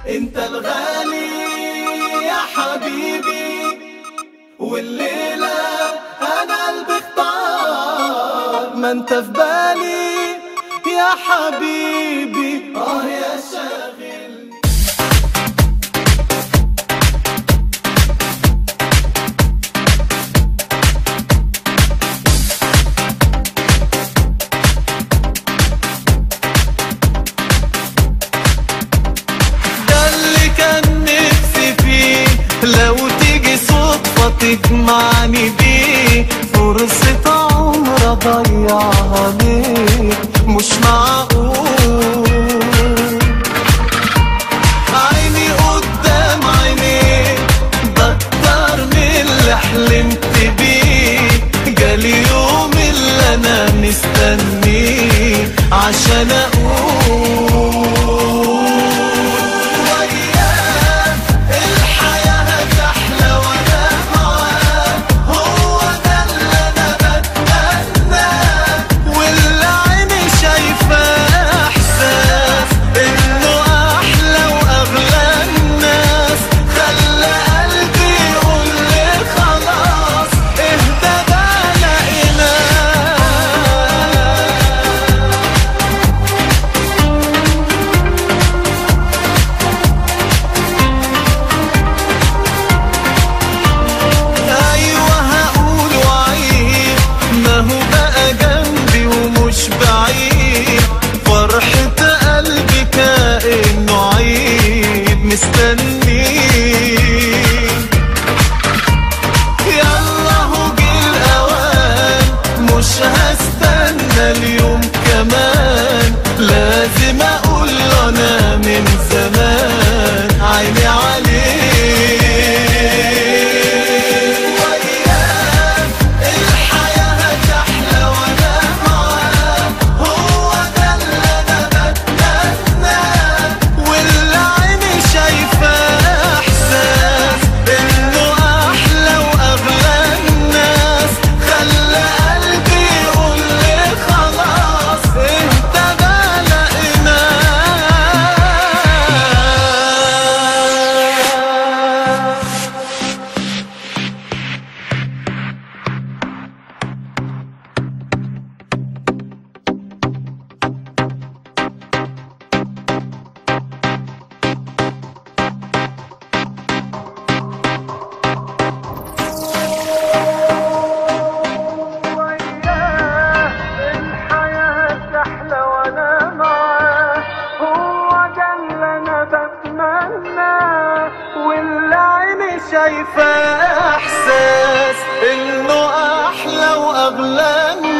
انت الغالي يا حبيبي والليلة انا قلبي اختار ما انت في بالي يا حبيبي اه يا شاغل ده اللي كان نفسي فيه لو تيجي صدفة تجمعني بيه فرصة عمر اضيعها ليه مش معقول عيني قدام عينيك ده اكتر من اللي حلمت بيه جالي يوم اللي انا مستنيه عشان اقول وياك الحياة هتحلى وانا معاك هو ده اللي انا بتمناه واللي عيني شايفاه احساس انه احلى واغلى الناس خلى قلبي يقول لي خلاص اهدى ده لقيناه ايوه هقول وعيد ما هو بقى جنبي ومش بعيد فرحة قلبي كأنه عيد مستنيه يلا هو جه الاوان مش هستنى اليوم كمان لازم اقول له انا من زمان عيني عليه وياك الحياة هتحلى وانا معاك هو ده اللي انا بتمناه واللي عيني شايفاه احساس انه احلى واغلى الناس خلى قلبي يقول لي خلاص انت ده لقيناه الحياة تحلى وانا معاه هو ده اللي انا بتمناه واللي عيني شايفاه احساس انه احلى واغلى